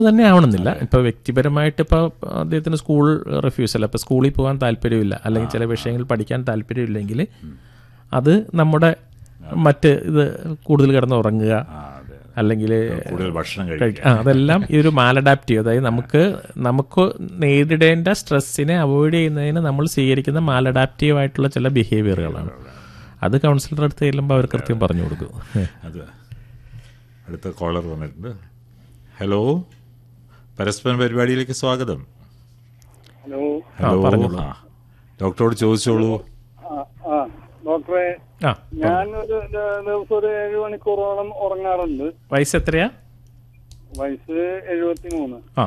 തന്നെ ആവണമെന്നില്ല ഇപ്പൊ വ്യക്തിപരമായിട്ട് ഇപ്പൊ അദ്ദേഹത്തിന് സ്കൂൾ റിഫ്യൂസൽ ഇപ്പൊ സ്കൂളിൽ പോകാൻ താല്പര്യമില്ല അല്ലെങ്കിൽ ചില വിഷയങ്ങൾ പഠിക്കാൻ താല്പര്യമില്ലെങ്കിൽ അത് നമ്മുടെ മറ്റ് ഇത് കൂടുതൽ കിടന്ന് ഉറങ്ങുക ആ അതെ അല്ലെങ്കിൽ കൂടുതൽ ഭക്ഷണം കഴിക്കും കഴിക്ക- ആ, അതെല്ലാം ഈ ഒരു മാലഡാപ്റ്റീവ് അതായത് നമുക്ക് നമുക്ക് നേരിടേണ്ട സ്ട്രെസ്സിനെ അവോയ്ഡ് ചെയ്യുന്നതിന് നമ്മൾ സ്വീകരിക്കുന്ന മാലഡാപ്റ്റീവ് ആയിട്ടുള്ള ചില ബിഹേവിയറുകളാണ് അത് കൗൺസിലർ അടുത്ത് ചെല്ലുമ്പോൾ അവർ കൃത്യം പറഞ്ഞു കൊടുക്കും അത് അടുത്ത കോളർ വന്നിട്ടുണ്ട് ഹലോ പരസ്പരം പരിപാടിയിലേക്ക് സ്വാഗതം ഹലോ ഹലോ പറഞ്ഞോളൂ. ആ ഡോക്ടറോട് ചോദിച്ചോളൂ ആ ആ ഡോക്ടറെ ആ ഞാൻ ഒരു ദ- ദിവസം ഒരു ഏഴ് മണിക്കൂറോളം ഉറങ്ങാറുണ്ട് വയസ്സ് എത്രയാ വയസ്സ് എഴുപത്തി മൂന്ന് ആ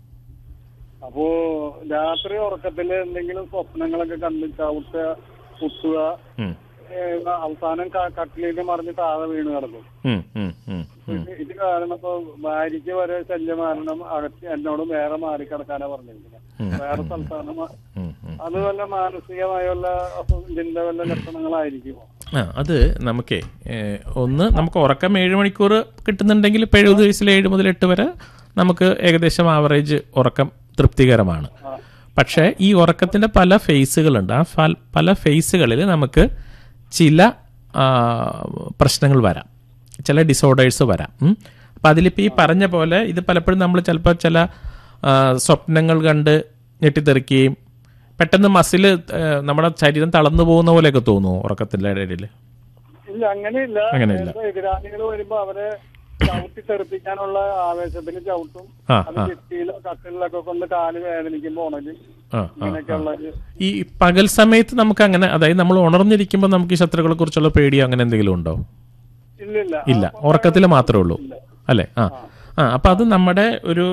അപ്പോ രാത്രി ഉറക്കത്തില് എന്തെങ്കിലും സ്വപ്നങ്ങളൊക്കെ കണ്ട് ചവിട്ടുക കുത്തുക ഉം, ഏ, അവസാനം ക- കട്ടിലേക്ക് മറിഞ്ഞ് താഴെ വീണ് കിടക്കും ഉം, ഉം, ഉം, ഉം. ഇത് ഇത് കാരണം ഇപ്പൊ ഭാര്യയ്ക്ക് വരെ ശല്യം കാരണം അകത്ത് എന്നോട് വേറെ മാറി കിടക്കാനാ പറഞ്ഞിരിക്കുന്നത് വേറെ സ്ഥലത്താണ് മ- ഉം, ഉം. അത് വല്ല മാനസികമായ വല്ല അസു- ഇതിന്റെ വല്ല ലക്ഷണങ്ങളായിരിക്കുമോ ആ അത് നമുക്കേ ഏഹ്, ഒന്ന് നമുക്ക് ഉറക്കം ഏഴ് മണിക്കൂർ കിട്ടുന്നുണ്ടെങ്കിൽ ഇപ്പോൾ എഴുപത് വയസ്സിൽ ഏഴ് മുതൽ എട്ട് വരെ നമുക്ക് ഏകദേശം ആവറേജ് ഉറക്കം തൃപ്തികരമാണ് പക്ഷേ ഈ ഉറക്കത്തിൻ്റെ പല ഫേസുകളുണ്ട് ആ ഫൽ- പല ഫേസുകളിൽ നമുക്ക് ചില ആ, പ്രശ്നങ്ങൾ വരാം ചില ഡിസോർഡേഴ്സ് വരാം ഉം. അപ്പം അതിലിപ്പോൾ ഈ പറഞ്ഞ പോലെ ഇത് പലപ്പോഴും നമ്മൾ ചിലപ്പോൾ ചില ആ, സ്വപ്നങ്ങൾ കണ്ട് ഞെട്ടിത്തെറിക്കുകയും പെട്ടെന്ന് മസിൽ നമ്മുടെ ശരീരം തളർന്നു പോകുന്ന പോലെയൊക്കെ തോന്നുമോ ഉറക്കത്തിൻ്റെ ഇടയിൽ ഇല്ല അങ്ങനെയില്ല അങ്ങനെയില്ല. എന്താ എതിരാളികൾ വരുമ്പോ അവരെ ചവിട്ടി തെറിപ്പിക്കാനുള്ള ആവേശത്തിന് ചവിട്ടും ആ, അത് ഭിത്തിയിലോ കട്ടിലൊക്കെ കൊണ്ട് കാല് വേദനിക്കുമ്പോ ഉണരും ആ ആ ഇങ്ങനെയൊക്കെയുള്ള ഒരു- ഈ പകൽ സമയത്ത് നമുക്ക് അങ്ങനെ അതായത് നമ്മൾ ഉണർന്നിരിക്കുമ്പോൾ നമുക്ക് ഈ ശത്രുക്കളെ കുറിച്ചുള്ള പേടിയോ അങ്ങനെ എന്തെങ്കിലും ഉണ്ടോ ഇല്ലില്ല ഇല്ല ഉറക്കത്തിൽ മാത്രമേ ഉള്ളൂ അല്ലേ ആ ആ അപ്പം അത് നമ്മുടെ ഒരു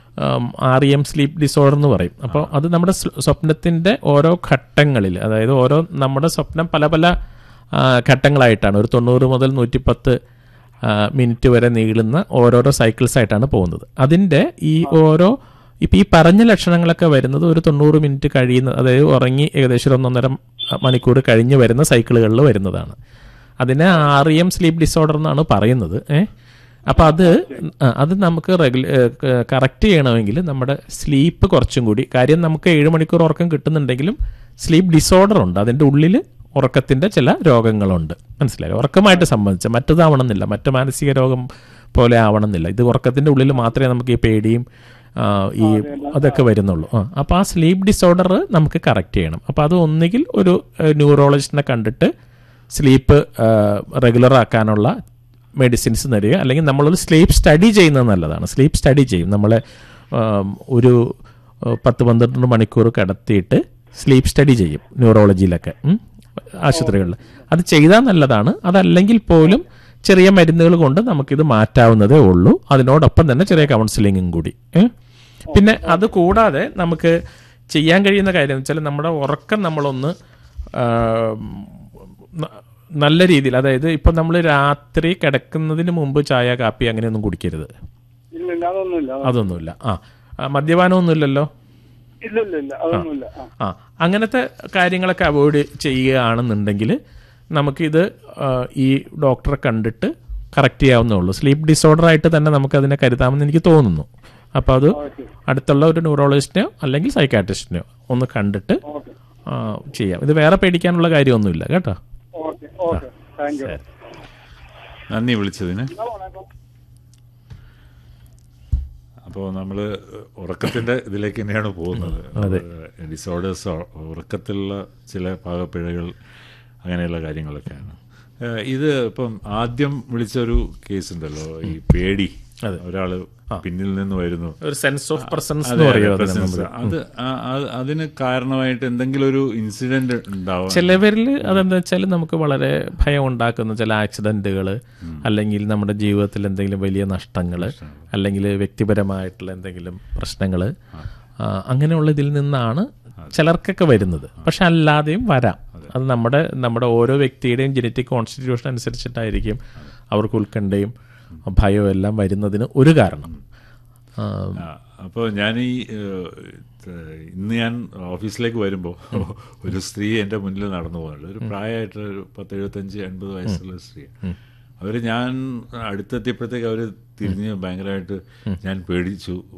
R E M sleep disorder എന്ന് പറയും അപ്പോൾ അത് നമ്മുടെ സ്വ- സ്വപ്നത്തിൻ്റെ ഓരോ ഘട്ടങ്ങളിൽ അതായത് ഓരോ നമ്മുടെ സ്വപ്നം പല പല ആ, ഘട്ടങ്ങളായിട്ടാണ് ഒരു തൊണ്ണൂറ് മുതൽ നൂറ്റിപ്പത്ത് മിനിറ്റ് വരെ നീളുന്ന ഓരോരോ സൈക്കിൾസ് ആയിട്ടാണ് പോകുന്നത് അതിൻ്റെ ഈ ഓരോ ഇപ്പം ഈ പറഞ്ഞ ലക്ഷണങ്ങളൊക്കെ വരുന്നത് ഒരു തൊണ്ണൂറ് മിനിറ്റ് കഴിയുന്ന അതായത് ഉറങ്ങി ഏകദേശം ഒരു ഒന്നൊന്നര മണിക്കൂർ കഴിഞ്ഞ് വരുന്ന സൈക്കിളുകളിൽ വരുന്നതാണ് അതിനെ R E M sleep disorder എന്നാണ് പറയുന്നത് ഏ അപ്പം അത് ആ, അത് നമുക്ക് റെഗുല കറക്റ്റ് ചെയ്യണമെങ്കിൽ നമ്മുടെ സ്ലീപ്പ് കുറച്ചും കൂടി കാര്യം നമുക്ക് ഏഴ് മണിക്കൂർ ഉറക്കം കിട്ടുന്നുണ്ടെങ്കിലും സ്ലീപ്പ് ഡിസോർഡർ ഉണ്ട് അതിൻ്റെ ഉള്ളിൽ ഉറക്കത്തിൻ്റെ ചില രോഗങ്ങളുണ്ട് മനസ്സിലായി ഉറക്കമായിട്ട് സംബന്ധിച്ച മറ്റതാവണമെന്നില്ല മറ്റു മാനസിക രോഗം പോലെ ആവണമെന്നില്ല ഇത് ഉറക്കത്തിൻ്റെ ഉള്ളിൽ മാത്രമേ നമുക്ക് ഈ പേടിയും ആ, ഈ അതൊക്കെ വരുന്നുള്ളൂ ആ അപ്പോൾ ആ സ്ലീപ്പ് ഡിസോർഡർ നമുക്ക് കറക്റ്റ് ചെയ്യണം അപ്പോൾ അത് ഒന്നുകിൽ ഒരു ന്യൂറോളജിസ്റ്റിനെ കണ്ടിട്ട് സ്ലീപ്പ് റെഗുലർ ആക്കാനുള്ള മെഡിസിൻസ് തരിക അല്ലെങ്കിൽ നമ്മളൊരു സ്ലീപ്പ് സ്റ്റഡി ചെയ്യുന്നത് നല്ലതാണ് സ്ലീപ്പ് സ്റ്റഡി ചെയ്യും നമ്മളെ ആം, ഒരു ആ, പത്ത് പന്ത്രണ്ട് മണിക്കൂർ കിടത്തിയിട്ട് സ്ലീപ്പ് സ്റ്റഡി ചെയ്യും ന്യൂറോളജിയിലൊക്കെ ഉം, ആശുപത്രികളിൽ അത് ചെയ്താൽ നല്ലതാണ് അതല്ലെങ്കിൽ പോലും ചെറിയ മരുന്നുകൾ കൊണ്ട് നമുക്കിത് മാറ്റാവുന്നതേ ഉള്ളൂ അതിനോടൊപ്പം തന്നെ ചെറിയ കൗൺസിലിങ്ങും കൂടി ഏ? പിന്നെ അത് കൂടാതെ നമുക്ക് ചെയ്യാൻ കഴിയുന്ന കാര്യം എന്ന് വെച്ചാൽ നമ്മുടെ ഉറക്കം നമ്മളൊന്ന് ആ, ന- നല്ല രീതിയിൽ അതായത് ഇപ്പം നമ്മൾ രാത്രി കിടക്കുന്നതിന് മുമ്പ് ചായ കാപ്പി അങ്ങനെയൊന്നും കുടിക്കരുത് ഇല്ലില്ല അതൊന്നുമില്ല അതൊന്നുമില്ല ആ ആ, മദ്യപാനമൊന്നുമില്ലല്ലോ ഇല്ലില്ല ഇല്ല അതൊന്നുമില്ല ആ. ആ അങ്ങനത്തെ കാര്യങ്ങളൊക്കെ അവോയ്ഡ് ചെയ്യുകയാണെന്നുണ്ടെങ്കിൽ നമുക്കിത് ആ, ഈ ഡോക്ടറെ കണ്ടിട്ട് കറക്റ്റ് ചെയ്യാവുന്നേ ഉള്ളൂ സ്ലീപ്പ് ഡിസോർഡർ ആയിട്ട് തന്നെ നമുക്ക് അതിനെ കരുതാമെന്ന് എനിക്ക് തോന്നുന്നു അപ്പോൾ അത് അടുത്തുള്ള ഒരു ന്യൂറോളജിസ്റ്റിനെയോ അല്ലെങ്കിൽ സൈക്കാട്രിസ്റ്റിനെയോ ഒന്ന് കണ്ടിട്ട് ഓക്കെ ആ, ചെയ്യാം ഇത് വേറെ പേടിക്കാനുള്ള കാര്യമൊന്നുമില്ല കേട്ടോ ഓക്കെ ഓക്കെ താങ്ക് യു നന്ദി വിളിച്ചതിന് എന്നാ വണക്കം അപ്പോൾ നമ്മൾ ഉറക്കത്തിൻ്റെ ഇതിലേക്ക് തന്നെയാണ് പോകുന്നത് അതെ. ഡിസോർഡേഴ്സ് ഉറക്കത്തിലുള്ള ചില പാകപ്പിഴകൾ അങ്ങനെയുള്ള കാര്യങ്ങളൊക്കെയാണ് ഏഹ് ഇത് ഇപ്പം ആദ്യം വിളിച്ചൊരു കേസ് ഉണ്ടല്ലോ ഈ പേടി ഒരാള് പിന്നിൽ നിന്ന് വരുന്നു ഒരു സെൻസ് ഓഫ് പ്രസൻസ് അതെ, എന്ന് അതെ, പറയുമോ അതിനെ presence. നമ്മള്? അത് ആ- ആ- അതിന് കാരണമായിട്ട് എന്തെങ്കിലും ഒരു ഇൻസിഡന്റ് ഉണ്ടാവാം ചിലവരിൽ അതെന്താ വെച്ചാൽ നമുക്ക് വളരെ ഭയം ഉണ്ടാക്കുന്ന ചില ആക്സിഡന്റുകൾ അല്ലെങ്കിൽ നമ്മുടെ ജീവിതത്തിൽ എന്തെങ്കിലും വലിയ നഷ്ടങ്ങൾ അല്ലെങ്കിൽ വ്യക്തിപരമായിട്ടുള്ള എന്തെങ്കിലും പ്രശ്നങ്ങൾ അങ്ങനെയുള്ള ഇതിൽ നിന്നാണ് ചിലർക്കൊക്കെ വരുന്നത് പക്ഷെ അല്ലാതെയും വരാം അത് നമ്മുടെ നമ്മുടെ ഓരോ വ്യക്തിയുടെയും ജനറ്റിക് കോൺസ്റ്റിറ്റ്യൂഷൻ അനുസരിച്ചിട്ടായിരിക്കും അവർക്ക് ഉത്കണ്ഠയും ഭയവും എല്ലാം വരുന്നതിന് ഒരു കാരണം ആ, അപ്പോൾ ഞാൻ ഈ ഏഹ്, ഏഹ്, ഇന്ന് ഞാൻ ഓഫീസിലേക്ക് വരുമ്പോൾ ഒരു സ്ത്രീ എൻ്റെ മുന്നിൽ നടന്നു പോകുന്നുണ്ട് ഒരു പ്രായമായിട്ട് ഒരു പത്ത് എഴുപത്തഞ്ച് എൺപത് വയസ്സുള്ള സ്ത്രീ അവര് ഞാൻ അടുത്തെത്തിയപ്പോഴത്തേക്ക് അവര് തിരിഞ്ഞ് ഭയങ്കരമായിട്ട് ഞാൻ പേടിച്ചു